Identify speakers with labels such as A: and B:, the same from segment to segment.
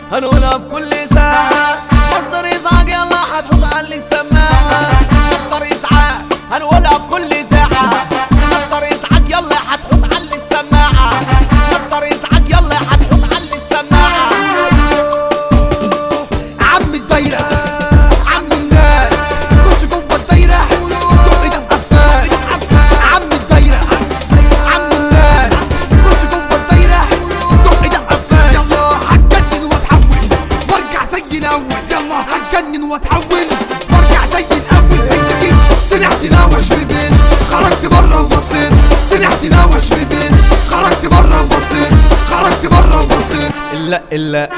A: هنقولها في كل ساعة مصدر إزعاج يلا هتحط على السماعة مصدر إزعاج هنقولها في كل ساعة مصدر إزعاج يلا هتحط على السماعة مصدر إزعاج يلا هتحط على السماعة
B: عم الدايرة عم الناس خش جوه الدايرة دق دق فات عم الدايرة عم الناس خش جوه الدايرة دق دق فات يلا هتجنن واتحول وارجع زي الاول يلا هتجنن واتحول وارجع زي الاول هي دي سمعت ناوش في البيت خرجت بره وبصيت سمعت ناوش في البيت خرجت بره وبصيت خرجت بره وبصيت
A: إلا إلا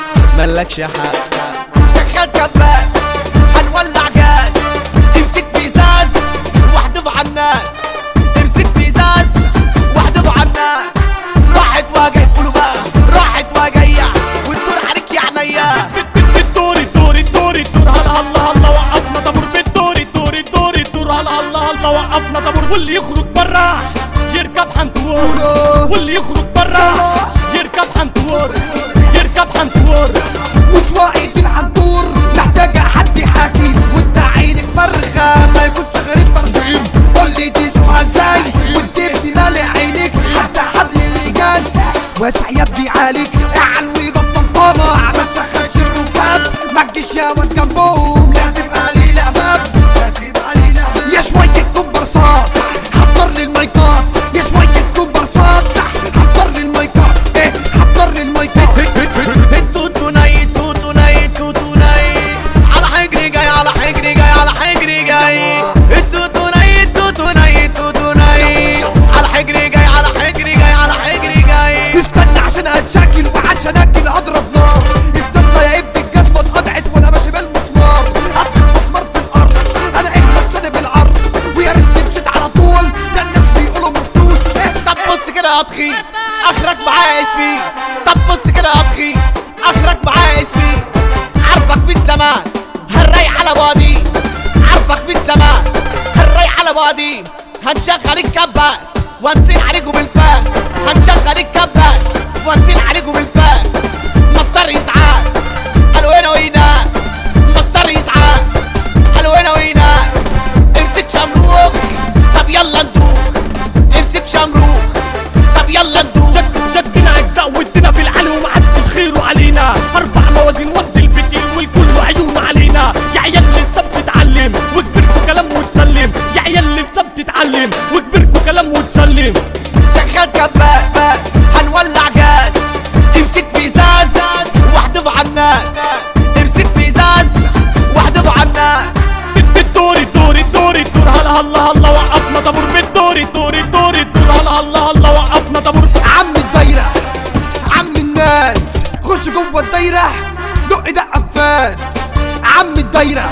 A: ملكش حق شغال كباس هنولع جاز امسك في زاز واحدف على الناس امسك في زاز واحدف على الناس راحت وجاي قولوا بقى راحت وجاية وتدور عليك يا عينيا
C: بالدور الدور الدور الدور هلا هلا هلا وقفنا طابور بالدور الدور الدور الدور هلا هلا هلا وقفنا طابور واللي يخرج برا يركب حنطور واللي يخرج برا يركب حنطور يركب حنطور
B: مش واقف العنطور محتاجة حد يحاكي وانت عينك فرخة ما كنت غريب برزقين قول لي تسوى ازاي وانت ابني مالي عينك حتى حبل اللي جاي واسع يا ابني عليك اعلوي بطل طامع ما تسخنش الركاب ما تجيش يا واد جنبهم لا تبقى لي لعباب لا تبقى لي لعباب يا شوية كومبرسات حضر لي المايكات يا شوية كومبرسات حضر لي المايكات ايه حضر لي المايكات
A: التوتو نايت توتو نايت توتو نايت على حجري جاي على حجري جاي على حجري جاي التوتو نايت توتو نايت توتو نايت على حجري جاي على حجري جاي على حجري جاي
B: استنى عشان اتشكل وعشان اكل اضرب نار استنى يا ابني الجزمه اتقطعت وانا ماشي بالمسمار هسيب مسمار في الارض انا ايه مشاني بالعرض ويا ريتني مشيت على طول ده الناس بيقولوا مسطول ايه
A: طب بص كده يا اطخي اخرك معايا اسمي طب بص كده يا اطخي اخرك معايا اسمي عارفك من زمان هالراي على بعضي عارفك من زمان هالراي على بعضي هنشغل الكباس وانزل عليكم بالفاس هنشغل الكباس وانزل عليكم بالفاس مصدر اسعاف قالوا هنا وهناك مصدر اسعاف قالوا هنا وهناك امسك شمروخ طب يلا ندوخ امسك شمروخ طب يلا ندوخ
C: شد شدنا اجزاء ودنا في العلي ومحدش خيره علينا اربع موازين وانزل بتيل والكل عيون علينا يا عيال لسه بتتعلم وكبركوا كلام وتسلم يا عيال لسه بتتعلم وكبركوا كلام وتسلم
A: شغال كباس بس هنولع جاز امسك في زاز واحدف على الناس امسك في زاز واحدف على الناس
C: بالدور الدور الدور الدور هلا هلا هلا وقفنا طابور بالدور الدور الدور الدور هلا هلا هلا وقفنا طابور
B: عم الدايره عم الناس خش جوه الدايره دق دق انفاس عم الدايره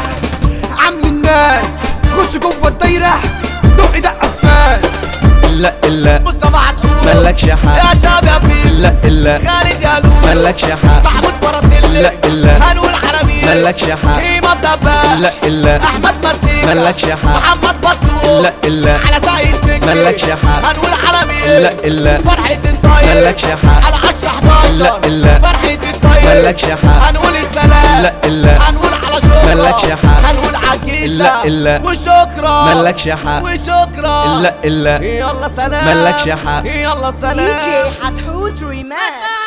B: عم الناس خش جوه الدايره دق دق انفاس
A: لا الا
D: مصطفى عطول
A: ملكش حق
D: يا شاب يا فيل
A: لا الا
D: خالد يالوت
A: ملكش حق
D: محمود فرطيل
A: لا إلا.
D: هنقول عربي
A: ملكش حق
D: كيما الدباح
A: لا الا
D: احمد مرسيكا
A: ملكش حق
D: محمد بطول
A: لا إلا.
D: على سعيد فكري
A: ملكش حق
D: هنقول عربي
A: لا إلا.
D: فرحة الطاير
A: ملكش حق
D: على عشرة 11
A: لا إلا.
D: فرحة الطاير
A: ملكش حق
D: هنقول السلام
A: لا إلا.
D: هنقول على شهرة
A: ملكش حق
D: هنقول عكيسة
A: لا إلا.
D: وشكرا
A: ملكش حق
D: وشكرا
A: لا إلا.
D: يلا سلام
A: ملكش حق
D: يلا سلام
E: DJ حتحوت ريماكس